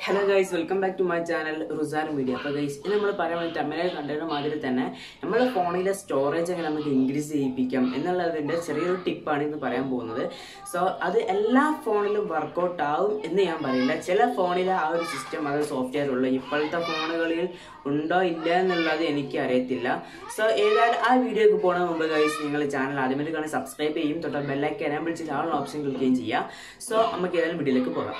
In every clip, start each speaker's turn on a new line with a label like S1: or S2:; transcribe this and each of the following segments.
S1: hello guys welcome back to my channel Rusan media അപ്പോൾ guys ഇത് നമ്മൾ പറയാൻ വേണ്ടി തെമ്മനെ കണ്ടതിന് മാതിരി തന്നെ നമ്മുടെ ഫോണിലെ സ്റ്റോറേജ് എങ്ങനെ നമുക്ക് ഇൻക്രീസ് ചെയ്യിപ്പിക്കാം എന്നുള്ളതിൻ്റെ ചെറിയൊരു ടിപ്പാണ് ഇന്ന് പറയാൻ പോകുന്നത് സോ അത് എല്ലാ ഫോണിലും വർക്കൗട്ട് ആവും എന്ന് ഞാൻ പറയില്ല ചില ഫോണിലെ ആ ഒരു സിസ്റ്റം അത് സോഫ്റ്റ്വെയർ ഉള്ളു ഇപ്പോഴത്തെ ഫോണുകളിൽ ഉണ്ടോ ഇല്ല എന്നുള്ളത് എനിക്ക് അറിയത്തില്ല സോ ഏതായാലും ആ വീഡിയോക്ക് പോകുന്ന മുമ്പ് ഗൈസ് നിങ്ങൾ ചാനൽ ആദ്യമായിട്ട് കാണാൻ സബ്സ്ക്രൈബ് ചെയ്യും തൊട്ട് ബെല്ലൈക്ക് എനാബിൾ ചെയ്ത് ആളുള്ള ഓപ്ഷൻ ക്ലിക്ക് ചെയ്യുകയും ചെയ്യുക സോ നമുക്ക് ഏതായാലും വീഡിയോയിലേക്ക് പോകാം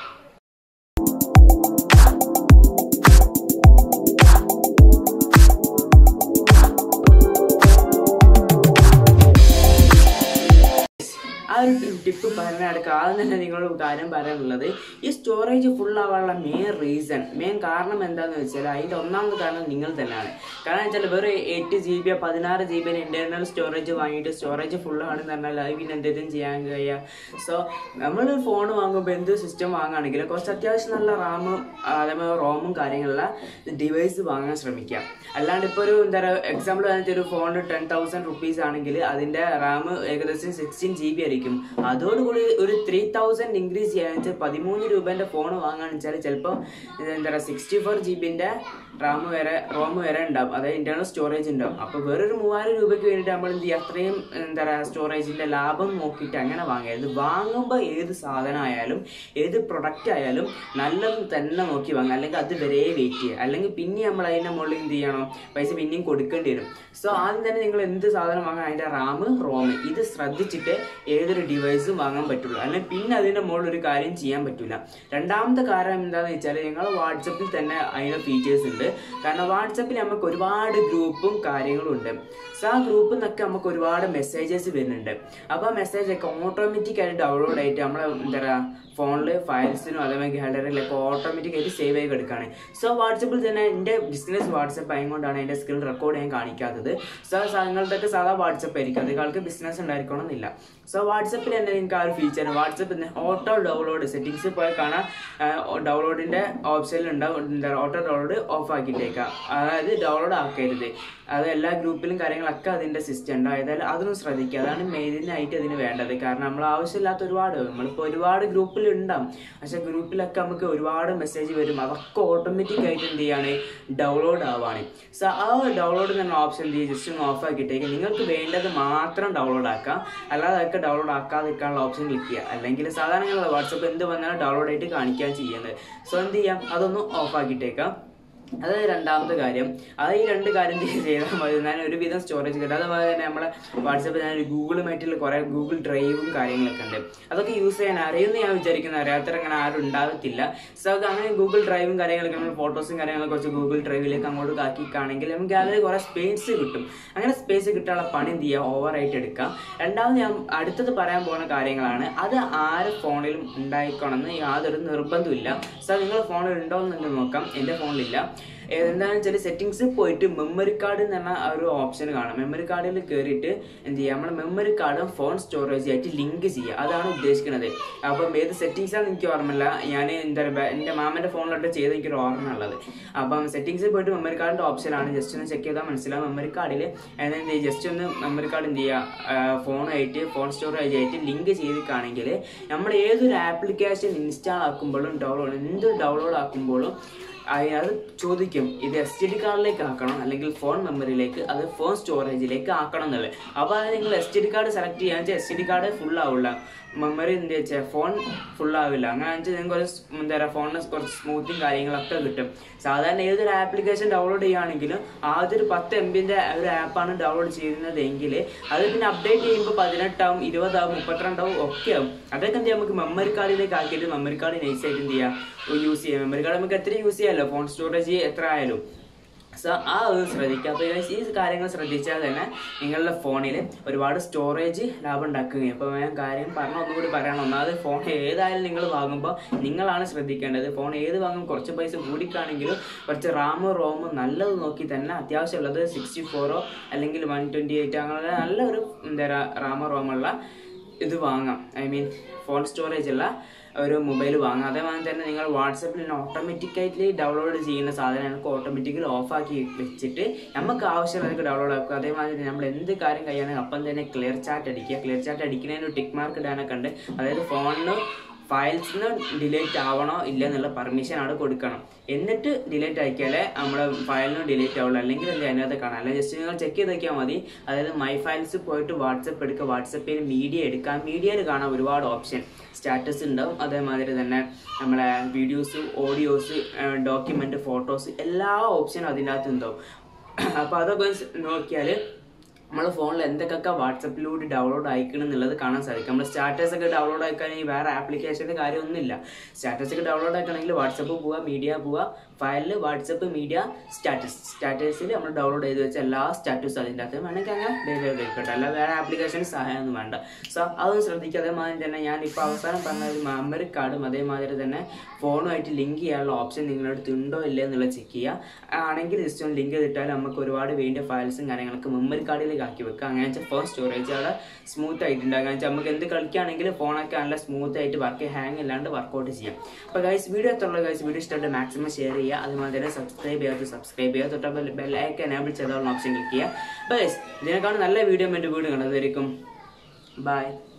S1: ആ ഒരു ടിപ്പ് പറഞ്ഞെടുക്കുക ആദ്യം തന്നെ നിങ്ങളോട് കാര്യം പറയാനുള്ളത് ഈ സ്റ്റോറേജ് ഫുൾ ആവാനുള്ള മെയിൻ റീസൺ മെയിൻ കാരണം എന്താണെന്ന് വെച്ചാൽ അതിൻ്റെ ഒന്നാമത് കാരണം നിങ്ങൾ തന്നെയാണ് കാരണം വെച്ചാൽ വെറും എയ്റ്റ് ജി ബി പതിനാറ് ജി ബി ഇന്റർണൽ സ്റ്റോറേജ് വാങ്ങിയിട്ട് സ്റ്റോറേജ് ഫുൾ ആണെന്ന് പറഞ്ഞാൽ അത് പിന്നെ എന്തെങ്കിലും ചെയ്യാൻ കഴിയുക സോ നമ്മൾ ഫോൺ വാങ്ങുമ്പോൾ എന്ത് സിസ്റ്റം വാങ്ങുകയാണെങ്കിലും കുറച്ച് അത്യാവശ്യം നല്ല റാമും അതേപോലെ റോമും കാര്യങ്ങളുള്ള ഡിവൈസ് വാങ്ങാൻ ശ്രമിക്കുക അല്ലാണ്ട് ഇപ്പോൾ ഒരു എന്താ പറയുക എക്സാമ്പിൾ പറഞ്ഞിട്ട് ഒരു ഫോണിന് ടെൻ തൗസൻഡ് റുപ്പീസ് ആണെങ്കിൽ അതിൻ്റെ റാം ഏകദേശം സിക്സ്റ്റീൻ ജി ബി ആയിരിക്കും അതോടുകൂടി ഒരു ത്രീ തൗസൻഡ് ഇൻക്രീസ് ചെയ്യാന്ന് വെച്ചാൽ പതിമൂന്ന് രൂപേൻ്റെ ഫോൺ വാങ്ങുകയാണെന്ന് വെച്ചാൽ ചിലപ്പോൾ എന്താ പറയുക സിക്സ്റ്റി ഫോർ ജി ബിൻ്റെ റാം വരെ റോം വരെ ഉണ്ടാവും അതായത് ഇന്റേണൽ സ്റ്റോറേജ് ഉണ്ടാവും അപ്പോൾ വേറൊരു മൂവായിരം രൂപയ്ക്ക് വേണ്ടിയിട്ട് നമ്മൾ എന്ത് ചെയ്യുക അത്രയും എന്താ പറയുക സ്റ്റോറേജിൻ്റെ ലാഭം നോക്കിയിട്ട് അങ്ങനെ വാങ്ങരുത് വാങ്ങുമ്പോൾ ഏത് സാധനം ആയാലും ഏത് പ്രൊഡക്റ്റ് ആയാലും നല്ലത് തന്നെ നോക്കി വാങ്ങുക അല്ലെങ്കിൽ അത് വരെ വെയിറ്റ് ചെയ്യുക അല്ലെങ്കിൽ പിന്നെ നമ്മൾ അതിൻ്റെ മുകളിൽ എന്ത് ചെയ്യണം പൈസ പിന്നെയും കൊടുക്കേണ്ടി വരും സോ ആദ്യം തന്നെ നിങ്ങൾ എന്ത് സാധനം വാങ്ങാൻ അതിൻ്റെ റാം റോം ഇത് ശ്രദ്ധിച്ചിട്ട് ഏതൊരു ഡിവൈസും വാങ്ങാൻ പറ്റുള്ളൂ അല്ലെങ്കിൽ പിന്നെ അതിൻ്റെ മുകളിൽ ഒരു കാര്യം ചെയ്യാൻ പറ്റില്ല രണ്ടാമത്തെ കാരണം എന്താണെന്ന് വെച്ചാൽ നിങ്ങൾ വാട്സപ്പിൽ തന്നെ അതിൻ്റെ ഫീച്ചേഴ്സ് ഉണ്ട് കാരണം വാട്സപ്പിൽ നമുക്ക് ഒരുപാട് ഗ്രൂപ്പും കാര്യങ്ങളും ഉണ്ട് സോ ആ ഗ്രൂപ്പിൽ നിന്നൊക്കെ നമുക്ക് ഒരുപാട് മെസ്സേജസ് വരുന്നുണ്ട് അപ്പോൾ ആ മെസ്സേജ് ഒക്കെ ഓട്ടോമാറ്റിക് ആയിട്ട് ഡൗൺലോഡ് ആയിട്ട് നമ്മളെ എന്താ പറയുക ഫോണിൽ ഫയൽസിനും അതേപോലെ ഗാലറിയിലൊക്കെ ഓട്ടോമാറ്റിക് ആയിട്ട് സേവ് ആയി കിടക്കുകയാണ് സോ വാട്സപ്പിൽ തന്നെ എൻ്റെ ബിസിനസ് വാട്സപ്പ് ആയതുകൊണ്ടാണ് എൻ്റെ സ്കിൽ റെക്കോർഡ് ചെയ്യാൻ കാണിക്കാത്തത് സോ നിങ്ങളുടെയൊക്കെ സാധാ വാട്സപ്പ് ആയിരിക്കും അതികാൾക്ക് ബിസിനസ് ഉണ്ടായിരിക്കണം എന്നില്ല സോ വാട്സപ്പിൽ തന്നെ നിങ്ങൾക്ക് ആ ഒരു ഫീച്ചർ വാട്സപ്പിൽ നിന്ന് ഓട്ടോ ഡൗൺലോഡ് സെറ്റിങ്സിൽ പോയി കാണാൻ ഡൗൺലോഡിൻ്റെ ഓപ്ഷനിൽ ഉണ്ടാവും എന്താ ഓട്ടോ ഡൗൺലോഡ് ഓഫ് ആക്കിയിട്ടേക്കാം അതായത് ഡൗൺലോഡ് ആക്കരുത് അത് എല്ലാ ഗ്രൂപ്പിലും കാര്യങ്ങളൊക്കെ അതിൻ്റെ സിസ്റ്റം ഉണ്ട് അതായത് അതൊന്നും ശ്രദ്ധിക്കുക അതാണ് മെയിനായിട്ട് അതിന് വേണ്ടത് കാരണം നമ്മൾ ആവശ്യമില്ലാത്ത ഒരുപാട് നമ്മളിപ്പോൾ ഒരുപാട് ഗ്രൂപ്പിൽ ഉണ്ടാവും പക്ഷെ ഗ്രൂപ്പിലൊക്കെ നമുക്ക് ഒരുപാട് മെസ്സേജ് വരും അതൊക്കെ ഓട്ടോമാറ്റിക് ആയിട്ട് എന്ത് ചെയ്യാണ് ഡൗൺലോഡ് ആവാണ് സോ ആ ഡൗൺലോഡ് എന്ന ഓപ്ഷൻ എന്ത് ചെയ്യുക ജസ്റ്റ് ഒന്ന് ഓഫ് ആക്കിയിട്ടേക്ക് നിങ്ങൾക്ക് വേണ്ടത് മാത്രം ഡൗൺലോഡ് ആക്കാം അല്ലാതെ അതൊക്കെ ഡൗൺലോഡ് ആക്കാതിരിക്കാനുള്ള ഓപ്ഷൻ ക്ലിക്ക് ചെയ്യുക അല്ലെങ്കിൽ സാധാരണ വാട്സപ്പ് എന്ത് വന്നാലും ഡൗൺലോഡ് ആയിട്ട് കാണിക്കാൻ ചെയ്യുന്നത് സോ എന്ത് ചെയ്യാം അതൊന്ന് ഓഫ് ആക്കിയിട്ടേക്കാം അത് രണ്ടാമത്തെ കാര്യം അത് ഈ രണ്ട് കാര്യം ചെയ്താൽ മതി ഞാൻ ഒരുവിധം സ്റ്റോറേജ് കിട്ടും അതുപോലെ തന്നെ നമ്മളെ വാട്സപ്പിൽ ഞാൻ ഗൂഗിളുമായിട്ടുള്ള കുറേ ഗൂഗിൾ ഡ്രൈവും കാര്യങ്ങളൊക്കെ ഉണ്ട് അതൊക്കെ യൂസ് ചെയ്യാൻ അറിയുമെന്ന് ഞാൻ വിചാരിക്കുന്നു അറിയാത്തവർ അങ്ങനെ ആരും ഉണ്ടാകത്തില്ല സോ അങ്ങനെ ഗൂഗിൾ ഡ്രൈവും കാര്യങ്ങളൊക്കെ നമ്മൾ ഫോട്ടോസും കാര്യങ്ങളൊക്കെ കുറച്ച് ഗൂഗിൾ ഡ്രൈവിലേക്ക് അങ്ങോട്ട് ആക്കിക്കുകയാണെങ്കിൽ നമുക്ക് അതിൽ കുറേ സ്പേസ് കിട്ടും അങ്ങനെ സ്പേസ് കിട്ടാനുള്ള പണി എന്ത് ചെയ്യുക ഓവറായിട്ട് എടുക്കാം രണ്ടാമത് ഞാൻ അടുത്തത് പറയാൻ പോകുന്ന കാര്യങ്ങളാണ് അത് ആര് ഫോണിലും ഉണ്ടായിക്കണമെന്ന് യാതൊരു നിർബന്ധമില്ല സോ നിങ്ങൾ ഫോണിൽ ഉണ്ടോ എന്നുള്ളത് നോക്കാം എൻ്റെ ഫോണിലില്ല എന്താണെന്ന് വെച്ചാൽ സെറ്റിങ്സിൽ പോയിട്ട് മെമ്മറി കാർഡ് എന്ന് പറഞ്ഞ ആ ഒരു ഓപ്ഷൻ കാണാം മെമ്മറി കാർഡിൽ കയറിയിട്ട് എന്ത് ചെയ്യുക നമ്മൾ മെമ്മറി കാർഡും ഫോൺ സ്റ്റോറേജ് ആയിട്ട് ലിങ്ക് ചെയ്യുക അതാണ് ഉദ്ദേശിക്കുന്നത് അപ്പം ഏത് സെറ്റിങ്സ് ആണെന്ന് എനിക്ക് ഓർമ്മയില്ല ഞാൻ എന്താ പറയുക എൻ്റെ മാമൻ്റെ ഫോണിലോട്ട് ചെയ്ത് എനിക്കൊരു ഓർമ്മ ഉള്ളത് അപ്പം സെറ്റിങ്സിൽ പോയിട്ട് മെമ്മറി കാർഡിൻ്റെ ഓപ്ഷനാണ് ജസ്റ്റ് ഒന്ന് ചെക്ക് ചെയ്താൽ മനസ്സിലാവും മെമ്മറി കാർഡിൽ എന്ത് ചെയ്യുക ജസ്റ്റ് ഒന്ന് മെമ്മറി കാർഡ് എന്ത് ചെയ്യുക ഫോണായിട്ട് ഫോൺ സ്റ്റോറേജ് ആയിട്ട് ലിങ്ക് ചെയ്തിട്ടാണെങ്കിൽ നമ്മൾ ഏതൊരു ആപ്ലിക്കേഷൻ ഇൻസ്റ്റാൾ ആക്കുമ്പോഴും ഡൗൺലോഡ് എന്ത് ഡൗൺലോഡ് ആക്കുമ്പോഴും അത് ചോദിക്കും ഇത് എസ് ടി ഡി കാർഡിലേക്ക് ആക്കണം അല്ലെങ്കിൽ ഫോൺ മെമ്മറിയിലേക്ക് അത് ഫോൺ സ്റ്റോറേജിലേക്ക് ആക്കണം എന്നുള്ളത് അപ്പോൾ അത് നിങ്ങൾ S T D card select ചെയ്യാന്ന് വെച്ചാൽ S T D card full ആവില്ല മെമ്മറി എന്താ വെച്ചാൽ ഫോൺ ഫുൾ ആവില്ല അങ്ങനെ വെച്ചാൽ നിങ്ങൾക്ക് ഒരു എന്താ പറയുക ഫോണിന് കുറച്ച് സ്മൂത്തും കാര്യങ്ങളൊക്കെ കിട്ടും സാധാരണ ഏതൊരു ആപ്ലിക്കേഷൻ ഡൗൺലോഡ് ചെയ്യുകയാണെങ്കിലും ആദ്യം ഒരു പത്ത് എം ബിൻ്റെ ഒരു ആപ്പാണ് ഡൗൺലോഡ് ചെയ്യുന്നതെങ്കിൽ അത് പിന്നെ അപ്ഡേറ്റ് ചെയ്യുമ്പോൾ പതിനെട്ടാവും ഇരുപതാവും മുപ്പത്തിരണ്ടാവും ഒക്കെ ആവും അതൊക്കെ എന്ത് നമുക്ക് മെമ്മറി കാർഡിലേക്ക് ആക്കിയിട്ട് മെമ്മറി കാർഡ് നൈസായിട്ട് എന്ത് ചെയ്യുക യൂസ് ചെയ്യാം മെമ്മറി കാർഡ് നമുക്ക് എത്ര യൂസ് ചെയ്യാമല്ലോ ഫോൺ സ്റ്റോറേജ് എത്ര ആയാലും സോ ആ ഒരു ശ്രദ്ധിക്കുക അപ്പോൾ ഈ കാര്യങ്ങൾ ശ്രദ്ധിച്ചാൽ തന്നെ നിങ്ങളുടെ ഫോണിൽ ഒരുപാട് സ്റ്റോറേജ് ലാഭം ഉണ്ടാക്കുകയും അപ്പോൾ ഞാൻ കാര്യം പറഞ്ഞ ഒന്നുകൂടി പറയണം ഒന്നാമത് ഫോൺ ഏതായാലും നിങ്ങൾ വാങ്ങുമ്പോൾ നിങ്ങളാണ് ശ്രദ്ധിക്കേണ്ടത് ഫോൺ ഏത് വാങ്ങും കുറച്ച് പൈസ കൂടിക്കാണെങ്കിലും കുറച്ച് റാമോ റോമോ നല്ലത് നോക്കി തന്നെ അത്യാവശ്യമുള്ളത് സിക്സ്റ്റി ഫോറോ അല്ലെങ്കിൽ വൺ ട്വൻറ്റി എയ്റ്റ് അങ്ങനെ നല്ലൊരു എന്താ പറയുക റാമോ റോമുള്ള ഇത് വാങ്ങാം ഐ മീൻ ഫോൺ സ്റ്റോറേജ് ഉള്ള ഒരു മൊബൈൽ വാങ്ങുക അതേമാതിരി തന്നെ നിങ്ങൾ വാട്സപ്പിൽ തന്നെ ഓട്ടോമാറ്റിക്കായിട്ട് ഡൗൺലോഡ് ചെയ്യുന്ന സാധനം നമുക്ക് ഓട്ടോമാറ്റിക്കലി ഓഫാക്കി വെച്ചിട്ട് നമുക്ക് ആവശ്യമുള്ളതൊക്കെ ഡൗൺലോഡ് ആക്കുക അതേമാതിരി നമ്മൾ എന്ത് കാര്യം കഴിയുകയാണെങ്കിൽ അപ്പം തന്നെ ക്ലിയർ ചാറ്റ് അടിക്കുക ക്ലിയർ ചാറ്റ് അടിക്കുന്നതിന് ഒരു ടിക്ക് മാർക്ക് ഇടാനൊക്കെ ഉണ്ട് അതായത് ഫോണിന് ഫയൽസിന് ഡിലീറ്റ് ആവണോ ഇല്ല എന്നുള്ള പെർമിഷൻ അവിടെ കൊടുക്കണം എന്നിട്ട് ഡിലീറ്റ് ആക്കിയാലേ നമ്മുടെ ഫയലിന് ഡിലീറ്റ് ആവുള്ളൂ അല്ലെങ്കിൽ എന്ത് അതിനകത്ത് കാണാം അല്ലെങ്കിൽ ജസ്റ്റ് നിങ്ങൾ ചെക്ക് ചെയ്ത് നോക്കിയാൽ മതി അതായത് മൈ ഫയൽസ് പോയിട്ട് വാട്സപ്പ് എടുക്കുക വാട്സപ്പിൽ മീഡിയ എടുക്കാം മീഡിയയിൽ കാണാം ഒരുപാട് ഓപ്ഷൻ സ്റ്റാറ്റസ് ഉണ്ടാവും അതേമാതിരി തന്നെ നമ്മളെ വീഡിയോസ് ഓഡിയോസ് ഡോക്യുമെൻ്റ് ഫോട്ടോസ് എല്ലാ ഓപ്ഷനും അതിൻ്റെ അകത്ത് ഉണ്ടാവും അപ്പോൾ അതൊക്കെ നോക്കിയാൽ നമ്മളെ ഫോണിൽ എന്തൊക്കെ വാട്സപ്പിലൂടെ ഡൗൺലോഡ് ആയിക്കണം എന്നുള്ളത് കാണാൻ സാധിക്കും നമ്മൾ സ്റ്റാറ്റസ് ഒക്കെ ഡൗൺലോഡ് ആക്കുകയാണെങ്കിൽ വേറെ ആപ്ലിക്കേഷൻ്റെ കാര്യമൊന്നുമില്ല സ്റ്റാറ്റസ് ഒക്കെ ഡൗൺലോഡ് ആക്കണമെങ്കിൽ വാട്സപ്പ് പോവുക മീഡിയ പോവുക ഫയലിൽ വാട്സപ്പ് മീഡിയ സ്റ്റാറ്റസ് സ്റ്റാറ്റസിൽ നമ്മൾ ഡൗൺലോഡ് ചെയ്ത് വെച്ച എല്ലാ സ്റ്റാറ്റസും അതിൻ്റെ അകത്ത് വേണമെങ്കിൽ അങ്ങനെ ഡൗൺലോഡ് ചെയ്തിട്ട് അല്ല വേറെ ആപ്ലിക്കേഷൻ സഹായമൊന്നും വേണ്ട സോ അതൊന്നും ശ്രദ്ധിക്കുക അതേമാതിരി തന്നെ ഞാൻ ഇപ്പോൾ അവസാനം പറഞ്ഞ ഒരു മെമ്മറി കാർഡും അതേമാതിരി തന്നെ ഫോണുമായിട്ട് ലിങ്ക് ചെയ്യാനുള്ള ഓപ്ഷൻ നിങ്ങളുടെ അടുത്ത് ഉണ്ടോ ഇല്ലേ എന്നുള്ളത് ചെക്ക് ചെയ്യുക ആണെങ്കിൽ ജസ്റ്റ് ഒന്ന് ലിങ്ക് ചെയ്തിട്ടാൽ നമുക്ക് ഒരുപാട് വേണ്ട ഫയൽസും കാര്യങ്ങളൊക്കെ മെമ്മറി കാർഡിലേക്ക് ആക്കി വെക്കുക അങ്ങനെ വെച്ചാൽ ഫോൺ സ്റ്റോറേജ് അവിടെ സ്മൂത്ത് ആയിട്ടുണ്ടാകുക അങ്ങനെ വെച്ചാൽ നമുക്ക് എന്ത് കളിക്കുകയാണെങ്കിലും ഫോണൊക്കെ നല്ല സ്മൂത്ത് ആയിട്ട് വർക്ക് ഹാങ് ഇല്ലാണ്ട് വർക്കൗട്ട് ചെയ്യാം അപ്പോൾ ഗൈസ് വീഡിയോ എത്തുള്ള ഗൈസ് വീഡിയോ ഇഷ്ടമായിട്ട് മാക്സിമം ഷെയർ ചെയ്യുക അതുമാതിരി തന്നെ സബ്സ്ക്രൈബ് ചെയ്യാത്ത സബ്സ്ക്രൈബ് ചെയ്യുക തൊട്ടപ്പോൾ ബെല്ലൈക്ക് എനേബിൾ ചെയ്തോളുന്ന ഓപ്ഷൻ ക്ലിക്ക് ചെയ്യുക അപ്പോൾ ഗൈസ് ഇതിനേക്കാളും നല്ല വീഡിയോ എൻ്റെ വീഡിയോ കണ്ടതായിരിക്കും ബൈ